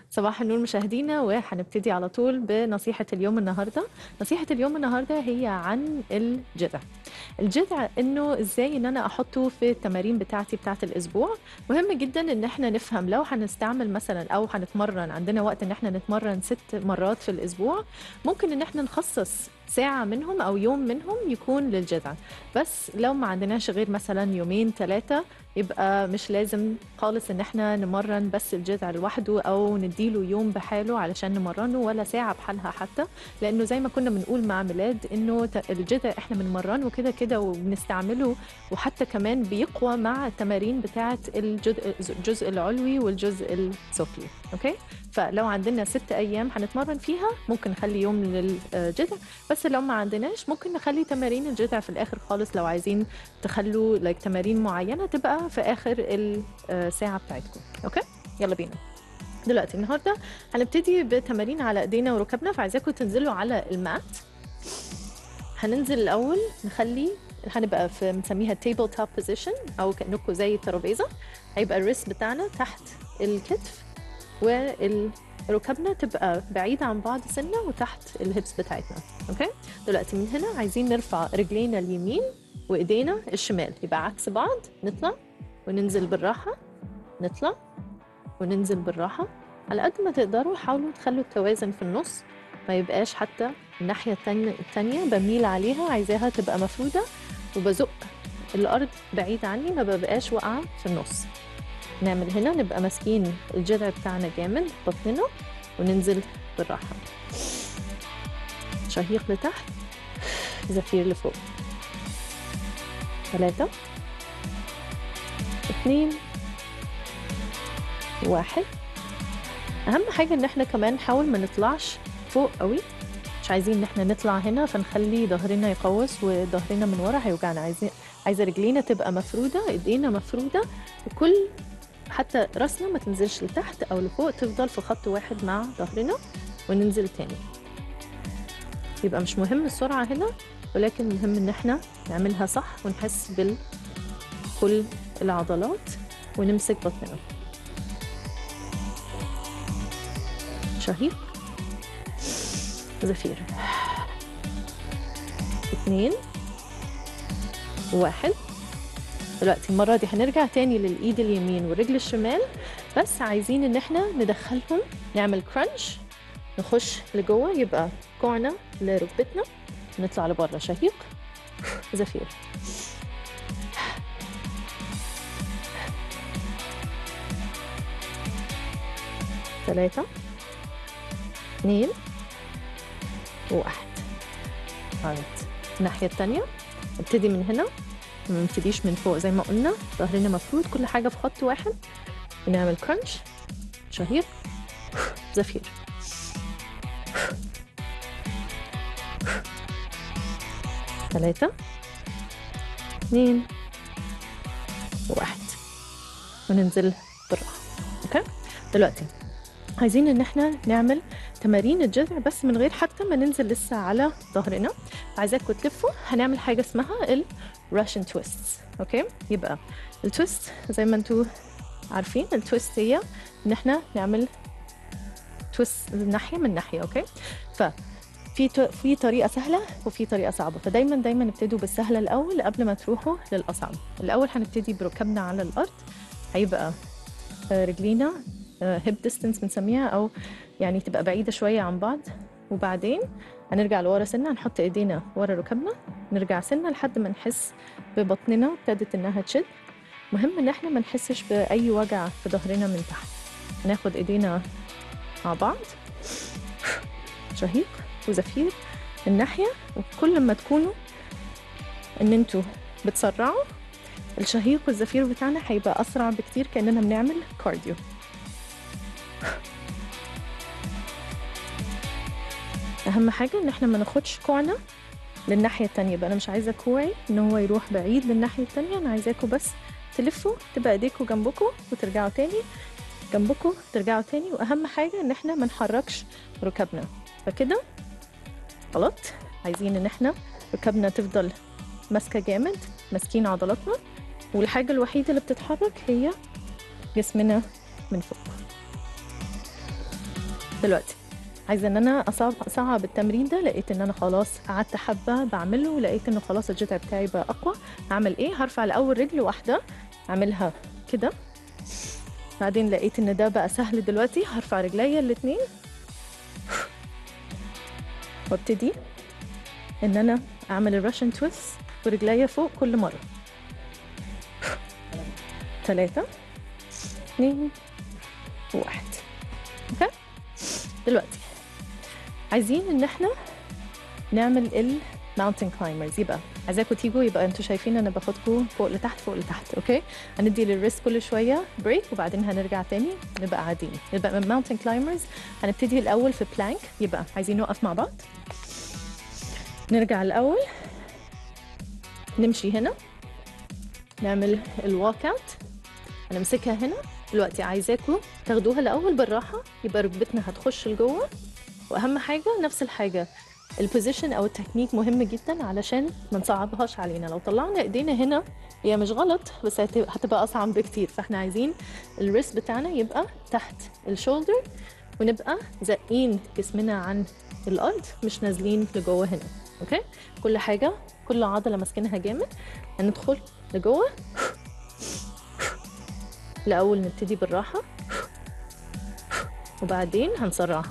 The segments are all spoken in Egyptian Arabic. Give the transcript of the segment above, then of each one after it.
صباح النور مشاهدينا وهنبتدي على طول بنصيحة اليوم النهاردة نصيحة اليوم النهاردة هي عن الجذع الجذع انه ازاي ان انا احطه في التمارين بتاعتي بتاعت الاسبوع مهم جدا ان احنا نفهم لو هنستعمل مثلا او هنتمرن عندنا وقت ان احنا نتمرن ست مرات في الاسبوع ممكن ان احنا نخصص ساعة منهم أو يوم منهم يكون للجذع بس لو ما عندناش غير مثلا يومين ثلاثة يبقى مش لازم خالص ان احنا نمرن بس الجذع لوحده او نديله يوم بحاله علشان نمرنه ولا ساعة بحالها حتى لانه زي ما كنا بنقول مع ميلاد انه ت- الجذع احنا بنمرنه كده كده وبنستعمله وحتى كمان بيقوى مع التمارين بتاعة الجزء الجزء العلوي والجزء السفلي اوكي فلو عندنا ست ايام هنتمرن فيها ممكن نخلي يوم للجذع بس لو ما عندناش ممكن نخلي تمارين الجذع في الاخر خالص لو عايزين تخلوا لايك تمارين معينه تبقى في اخر الساعه بتاعتكم اوكي يلا بينا دلوقتي النهارده هنبتدي بتمارين على ايدينا وركبنا فعايزاكم تنزلوا على المات هننزل الاول نخلي هنبقى في بنسميها تيبل توب بوزيشن او كانكم زي الترابيزه هيبقى الريست بتاعنا تحت الكتف والركبنا تبقى بعيدة عن بعض سنة وتحت الهيبس بتاعتنا اوكي دلوقتي من هنا عايزين نرفع رجلينا اليمين وايدينا الشمال يبقى عكس بعض نطلع وننزل بالراحة نطلع وننزل بالراحة على قد ما تقدروا حاولوا تخلوا التوازن في النص ما يبقاش حتى الناحية التانية, التانية بميل عليها عايزاها تبقى مفرودة وبزق الأرض بعيد عني ما ببقاش واقعة في النص نعمل هنا نبقى ماسكين الجذع بتاعنا جامد بطننا وننزل بالراحة شهيق لتحت زفير لفوق ثلاثة اثنين واحد أهم حاجة إن احنا كمان نحاول ما نطلعش فوق قوي مش عايزين إن احنا نطلع هنا فنخلي ظهرنا يقوس وظهرنا من ورا هيوجعنا عايزين عايزة رجلينا تبقى مفرودة ايدينا مفرودة وكل حتى راسنا ما تنزلش لتحت او لفوق تفضل في خط واحد مع ظهرنا وننزل تاني يبقى مش مهم السرعة هنا ولكن مهم ان احنا نعملها صح ونحس بكل العضلات ونمسك بطننا شهيق زفير اتنين واحد دلوقتي المرة دي هنرجع تاني للإيد اليمين والرجل الشمال بس عايزين إن احنا ندخلهم نعمل كرانش نخش لجوه يبقى كوعنا لركبتنا نطلع لبره شهيق زفير ثلاثة اثنين واحد عرفت الناحية التانية نبتدي من هنا ما نبتديش من فوق زي ما قلنا ظهرنا مفروض كل حاجة في خط واحد ونعمل كرانش شهيق زفير ثلاثة اثنين واحد وننزل بالراحة اوكي دلوقتي عايزين ان احنا نعمل تمارين الجذع بس من غير حتى ما ننزل لسه على ظهرنا عايزاكم تلفوا هنعمل حاجة اسمها ال Russian twists اوكي يبقى التويست زي ما انتوا عارفين التويست هي ان احنا نعمل تويست من ناحيه من ناحيه اوكي ففي تو- في طريقه سهله وفي طريقه صعبه فدايما دايما ابتدوا بالسهله الاول قبل ما تروحوا للاصعب الاول هنبتدي بركبنا على الارض هيبقى آه، رجلينا هيب ديستنس بنسميها او يعني تبقى بعيده شويه عن بعض وبعدين هنرجع لورا سنه هنحط ايدينا ورا ركبنا نرجع سنه لحد ما نحس ببطننا ابتدت انها تشد مهم ان احنا ما نحسش باي وجع في ظهرنا من تحت ناخد ايدينا مع بعض شهيق وزفير الناحية وكل ما تكونوا ان انتوا بتسرعوا الشهيق والزفير بتاعنا هيبقى اسرع بكتير كاننا بنعمل كارديو اهم حاجة ان احنا ما ناخدش كوعنا للناحية التانية بقى انا مش عايزة كوعي ان هو يروح بعيد للناحية التانية انا عايزاكوا بس تلفوا تبقى ايديكوا جنبكوا وترجعوا تاني جنبكوا ترجعوا تاني واهم حاجة ان احنا ما نحركش ركبنا فكده غلط عايزين ان احنا ركبنا تفضل ماسكة جامد ماسكين عضلاتنا والحاجة الوحيدة اللي بتتحرك هي جسمنا من فوق دلوقتي عايزه ان انا اصعب اصعب التمرين ده لقيت ان انا خلاص قعدت حبه بعمله ولقيت انه خلاص الجذع بتاعي بقى اقوى هعمل ايه هرفع الاول رجل واحده اعملها كده بعدين لقيت ان ده بقى سهل دلوقتي هرفع رجليا الاتنين وابتدي ان انا اعمل الراشن تويست ورجليا فوق كل مره ثلاثة اثنين واحد اوكي دلوقتي عايزين ان احنا نعمل الماونتن كلايمرز يبقى عايزاكم تيجوا يبقى انتوا شايفين انا باخدكم فوق لتحت فوق لتحت اوكي هندي للريست كل شويه بريك وبعدين هنرجع تاني نبقى قاعدين يبقى من ماونتن كلايمرز هنبتدي الاول في بلانك يبقى عايزين نقف مع بعض نرجع الاول نمشي هنا نعمل الواك اوت هنمسكها هنا دلوقتي عايزاكم تاخدوها الاول بالراحه يبقى ركبتنا هتخش لجوه واهم حاجه نفس الحاجه البوزيشن او التكنيك مهم جدا علشان ما نصعبهاش علينا لو طلعنا ايدينا هنا هي مش غلط بس هت- هتبقى اصعب بكتير فاحنا عايزين الريست بتاعنا يبقى تحت الشولدر ونبقى زقين جسمنا عن الارض مش نازلين لجوه هنا اوكي كل حاجه كل عضله ماسكينها جامد هندخل لجوه الاول نبتدي بالراحه وبعدين هنسرعها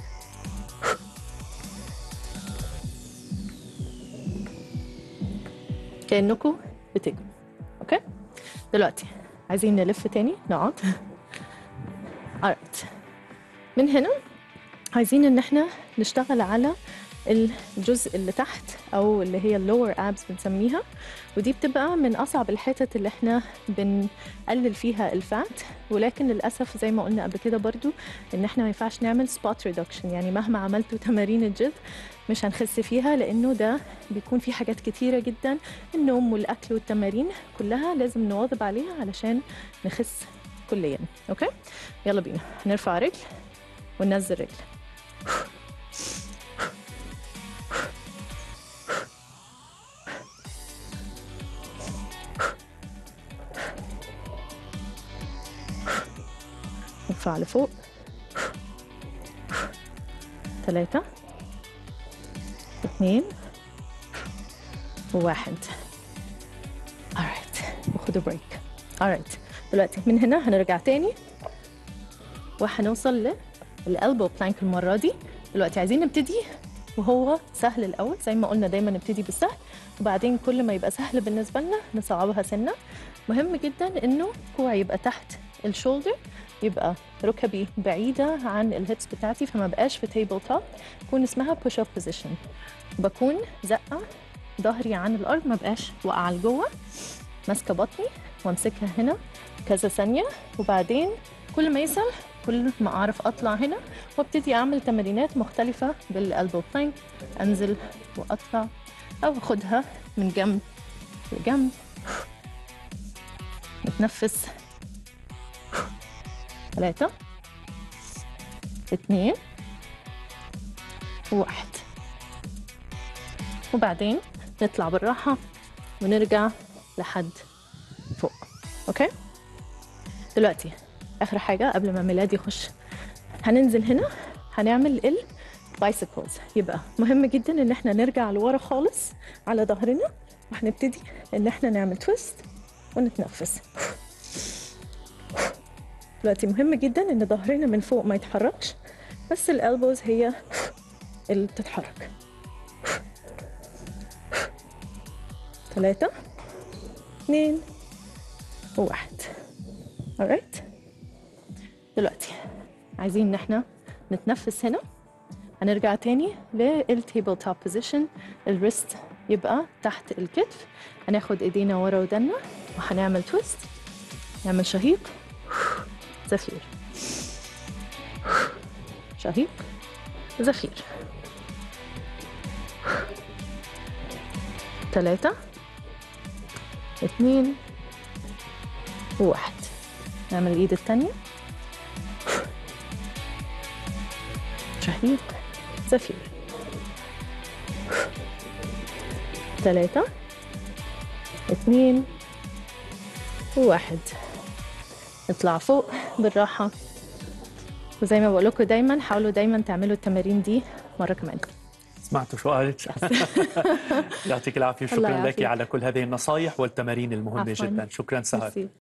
كأنكم بتجروا اوكي دلوقتي عايزين نلف تاني نقعد alright من هنا عايزين ان احنا نشتغل على الجزء اللي تحت او اللي هي اللور ابس بنسميها ودي بتبقى من اصعب الحتت اللي احنا بنقلل فيها الفات ولكن للاسف زي ما قلنا قبل كده برضو ان احنا ما ينفعش نعمل سبوت ريدكشن يعني مهما عملتوا تمارين الجلد مش هنخس فيها لانه ده بيكون في حاجات كتيره جدا النوم والاكل والتمارين كلها لازم نواظب عليها علشان نخس كليا اوكي يلا بينا نرفع رجل وننزل رجل نرفع لفوق ثلاثة اثنين وواحد alright وخدوا بريك alright دلوقتي من هنا هنرجع تاني وهنوصل للالبو بلانك المرة دي دلوقتي عايزين نبتدي وهو سهل الأول زي ما قلنا دايما نبتدي بالسهل وبعدين كل ما يبقى سهل بالنسبة لنا نصعبها سنة مهم جدا إنه كوعي يبقى تحت الشولدر يبقى ركبي بعيدة عن الهيبس بتاعتي فما بقاش في تيبل توب تكون اسمها push up position بكون زقة ظهري عن الأرض ما بقاش واقعة لجوه ماسكة بطني وامسكها هنا كذا ثانية وبعدين كل ما يسهل كل ما أعرف أطلع هنا وابتدي أعمل تمارينات مختلفة بالألبو بلانك أنزل وأطلع أو أخدها من جنب لجنب نتنفس ثلاثة اثنين واحد وبعدين نطلع بالراحة ونرجع لحد فوق اوكي دلوقتي اخر حاجة قبل ما ميلاد يخش هننزل هنا هنعمل البايسيكلز يبقى مهم جدا ان احنا نرجع لورا خالص على ظهرنا وهنبتدي ان احنا نعمل تويست ونتنفس دلوقتي مهم جدا ان ظهرنا من فوق ما يتحركش بس الالبوز هي اللي بتتحرك ثلاثة اثنين وواحد alright دلوقتي عايزين ان احنا نتنفس هنا هنرجع تاني للتيبل توب بوزيشن الريست يبقى تحت الكتف هناخد ايدينا ورا ودنا وهنعمل تويست نعمل شهيق زفير شهيق زفير ثلاثة اثنين وواحد نعمل الإيد التانية شهيق زفير ثلاثة اثنين وواحد نطلع فوق بالراحة وزي ما بقول لكم دايما حاولوا دايما تعملوا التمارين دي مره كمان سمعتوا شو قالت؟ يعطيك العافيه الله شكرا لك يعافيك. على كل هذه النصائح والتمارين المهمه عفواً. جدا شكرا سهر ميرسي.